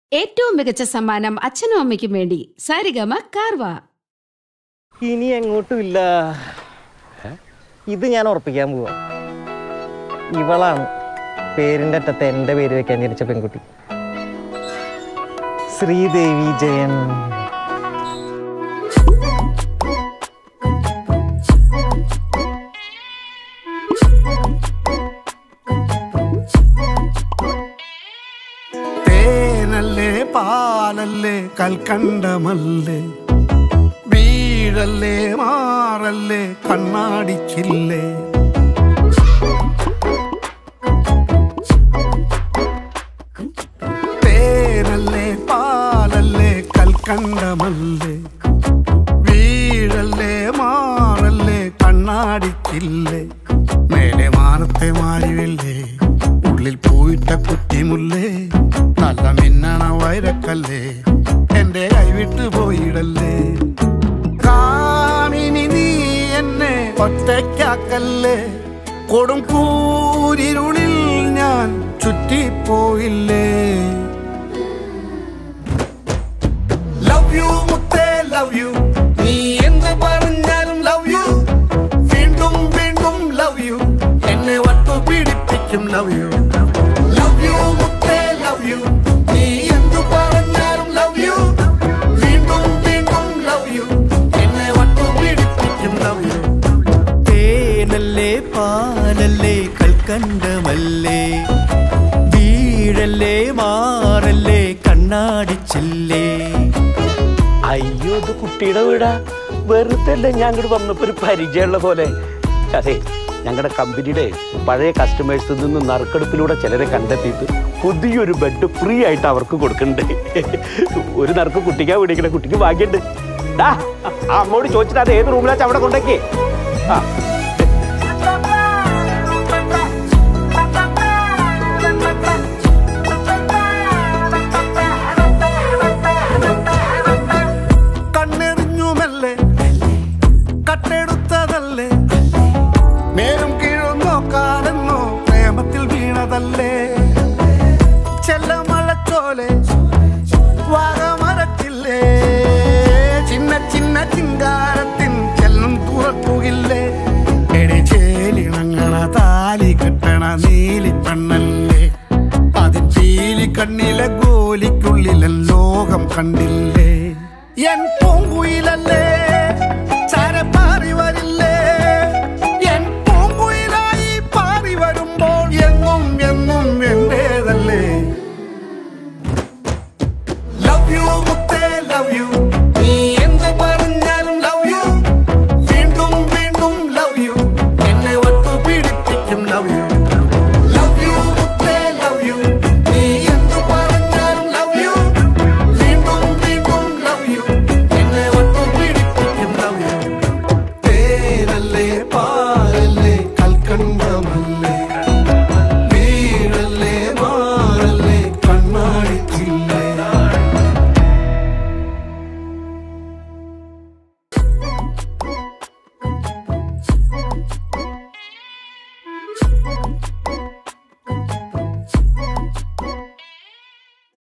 ഏറ്റവും മികച്ച സമ്മാനം അച്ഛനും അമ്മയ്ക്കും വേണ്ടി സാരിഗമ കാർവ ഇനി എങ്ങോട്ടും ഇല്ല ഇത് ഞാൻ ഉറപ്പിക്കാൻ പോവാ ഇവളാണ് പേരിന്റെ അറ്റത്ത് എന്റെ പേര് വെക്കാൻ ജനിച്ച പെൺകുട്ടി ശ്രീദേവി ജയൻ തേനല്ലേ പാലല്ലേ കൽക്കണ്ടമല്ലേ വീഴല്ലേ മാറല്ലേ കണ്ണാടിച്ചില്ലേ തേനല്ലേ പാലല്ലേ കൽക്കണ്ടമല്ലേ വീഴല്ലേ മാറല്ലേ കണ്ണാടിച്ചില്ലേ മേലെ മാനത്തെ മാറിവല്ലേ ഉള്ളിൽ പോയിട്ട കുറ്റിമുല്ലേ നല്ല മിന്നണ വൈരക്കല്ലേ എന്റെ കൈവിട്ട് പോയിടല്ലേ കാമിനി നീ എന്നെ ഒറ്റയ്ക്കാക്കല്ലേ കൊടും കൂരിരുളിൽ ഞാൻ ചുറ്റിപ്പോയില്ലേ ലവ് യു മുത്തേ ലവ് യു നീ എന്ത് പറഞ്ഞാലും ലവ് യു വീണ്ടും വീണ്ടും ലവ് യു എന്നെ വട്ടു പീഡിപ്പിക്കും ലവ് യു ലവ് യു മുത്തേ ലവ് യു നീ എന്ത് പറഞ്ഞാലും ലവ് യു വീണ്ടും വീണ്ടും ലവ് യു എന്നെ വട്ടു പീഡിപ്പിക്കും ലവ് യു തേനല്ലേ പാലല്ലേ കൽക്കണ്ടമല്ലേ വീഴല്ലേ മാറല്ലേ കണ്ണാടിച്ചില്ലേ അയ്യോ ഇത് കുട്ടിയുടെ വീടാ വെറുതെ അല്ലേ ഞാൻ അങ്ങോട്ട് വന്നപ്പോ ഒരു പരിചയമുള്ള പോലെ അതെ ഞങ്ങളുടെ കമ്പനിയുടെ പഴയ കസ്റ്റമേഴ്സിൽ നിന്ന് നറുക്കെടുപ്പിലൂടെ ചിലരെ കണ്ടെത്തിയിട്ട് പുതിയൊരു ബെഡ് ഫ്രീ ആയിട്ട് അവർക്ക് കൊടുക്കണ്ടേ ഒരു നറുക്ക് കുട്ടിക്കാ വിളിക്കണ കുട്ടിക്ക് ഭാഗ്യണ്ട് ഡാ ആ അമ്മോട് ചോദിച്ചിട്ട് അത് ഏത് റൂമിലാച്ച അവിടെ കൊണ്ടേക്കേ ആ കണ്ണെറിഞ്ഞുമല്ലേ കട്ടെടുത്തതല്ലേ മേലും കീഴും നോക്കാതെന്നോ പ്രേമത്തിൽ വീണതല്ലേ ചെല്ലമഴച്ചോലെ വാഗമരച്ചില്ലേ ചിന്ന ചിന്ന ചിങ്കാരത്തിൻ ചെല്ലും തുറക്കുകില്ലേ എടി ചേലിണങ്ങണ താലി കെട്ടണ നീലി പെണ്ണല്ലേ അതിൻ ചീലി കണ്ണിലെ ഗോലിക്കുള്ളിലെ ലോകം കണ്ടില്ലേ എൻ പൂങ്കുയിലല്ലേ ചരപ്പാറി വരില്ലേ എൻ പൂങ്കുയിലായി പാറി വരുമ്പോൾ എങ്ങും എങ്ങും എന്റേതല്ലേ ലവ് യു മുത്തേ ലവ് യു നീ എന്ത് പറഞ്ഞാലും ലവ് യു വീണ്ടും വീണ്ടും ലവ് യു എന്നെ ഒത്തു പീഡിപ്പിക്കും ലവ് യു ലവ് യു മുത്തേ ലവ് യു നീ എന്ത് പറഞ്ഞാലും ലവ് യു വീണ്ടും വീണ്ടും ലവ് യു എന്നെ ഒത്തു പീഡിപ്പിക്കും ലവ് യു തേനല്ലേ പാലല്ലേ കൽക്കണ്ടമല്ലേ